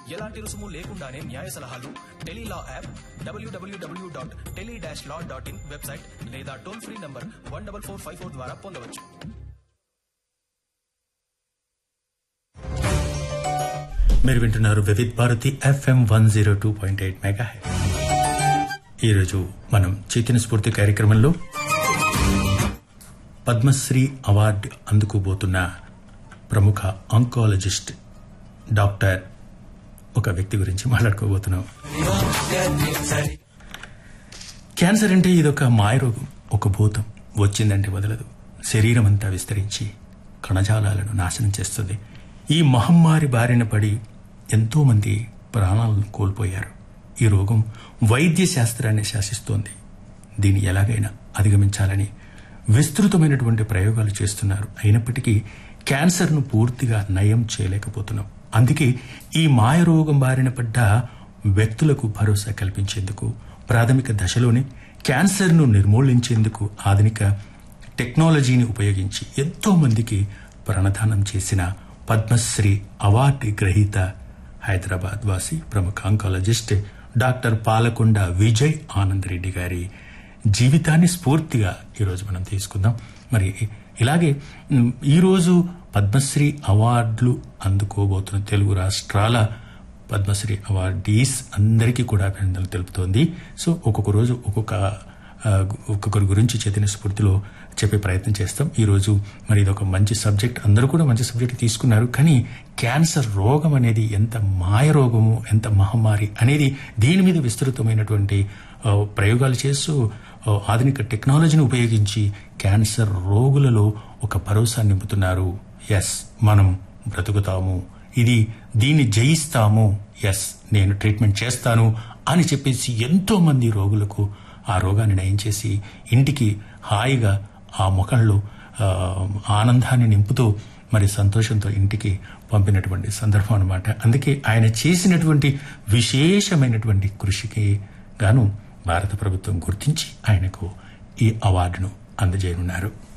ఎలాంటి రుసుము లేకుండానే న్యాయ సలహాలు tele law app W W W dot tele dash law dot in website లేదా toll free number one double four five four ద్వారా పొందవచ్చు మీరు వింటున్నారు Vividh Bharati FM one zero two point eight mega ఈరోజు మనం చైతన్య స్ఫూర్తి కార్యక్రమంలో పద్మశ్రీ అవార్డు అందుకోబోతున్న ప్రముఖ ఆంకాలజిస్ట్ డాక్టర్ ఒక వ్యక్తి గురించి మాట్లాడుకోబోతున్నాం క్యాన్సర్ అంటే ఇదొక మాయరోగం ఒక భూతం వచ్చిందంటే వదలదు శరీరం అంతా విస్తరించి కణజాలాలను నాశనం చేస్తుంది ఈ మహమ్మారి బారిన పడి ఎంతో మంది ప్రాణాలను కోల్పోయారు ఈ రోగం వైద్య శాస్త్రాన్ని శాసిస్తోంది దీన్ని ఎలాగైనా అధిగమించాలని విస్తృతమైనటువంటి ప్రయోగాలు చేస్తున్నారు అయినప్పటికీ క్యాన్సర్ను పూర్తిగా నయం చేయలేకపోతున్నాం అందుకే ఈ మాయ రోగం బారిన పడ్డ వ్యక్తులకు భరోసా కల్పించేందుకు ప్రాథమిక దశలోనే క్యాన్సర్ను నిర్మూలించేందుకు ఆధునిక టెక్నాలజీని ఉపయోగించి ఎంతో మందికి ప్రాణదానం చేసిన పద్మశ్రీ అవార్డు గ్రహీత హైదరాబాద్ వాసి ప్రముఖ ఆంకాలజిస్ట్ డాక్టర్ పాలకొండ విజయ్ ఆనంద్ రెడ్డి గారి జీవితాన్ని స్ఫూర్తిగా ఈరోజు మనం తీసుకుందాం మరి ఇలాగే మ్, ఈరోజు పద్మశ్రీ అవార్డులు అందుకోబోతున్న తెలుగు రాష్ట్రాల పద్మశ్రీ అవార్డీస్ అందరికీ కూడా అభినందనలు తెలుపుతోంది సో ఒక్కొక్క రోజు ఒక్కొక్క ఆ, ఒక్కొక్కరి గురించి చైతన్య స్ఫూర్తిలో చెప్పే ప్రయత్నం చేస్తాం ఈ రోజు మరి ఇది ఒక మంచి సబ్జెక్ట్ అందరూ కూడా మంచి సబ్జెక్ట్ తీసుకున్నారు కానీ క్యాన్సర్ రోగం అనేది ఎంత మాయ రోగము ఎంత మహమ్మారి అనేది దీని మీద విస్తృతమైనటువంటి ఆ, ప్రయోగాలు చేస్తూ ఆ, ఆధునిక టెక్నాలజీని ఉపయోగించి క్యాన్సర్ రోగులలో ఒక భరోసా నింపుతున్నారు ఎస్ మనం బ్రతుకుతాము ఇది దీన్ని జయిస్తాము ఎస్ నేను ట్రీట్మెంట్ చేస్తాను అని చెప్పేసి ఎంతో మంది రోగులకు ఆ రోగాన్ని నయం చేసి ఇంటికి హాయిగా ఆ ముఖంలో ఆ, ఆనందాన్ని నింపుతూ మరి సంతోషంతో ఇంటికి పంపినటువంటి సందర్భం అనమాట అందుకే ఆయన చేసినటువంటి విశేషమైనటువంటి కృషికి గాను భారత ప్రభుత్వం గుర్తించి ఆయనకు ఈ అవార్డును అందజేయనున్నారు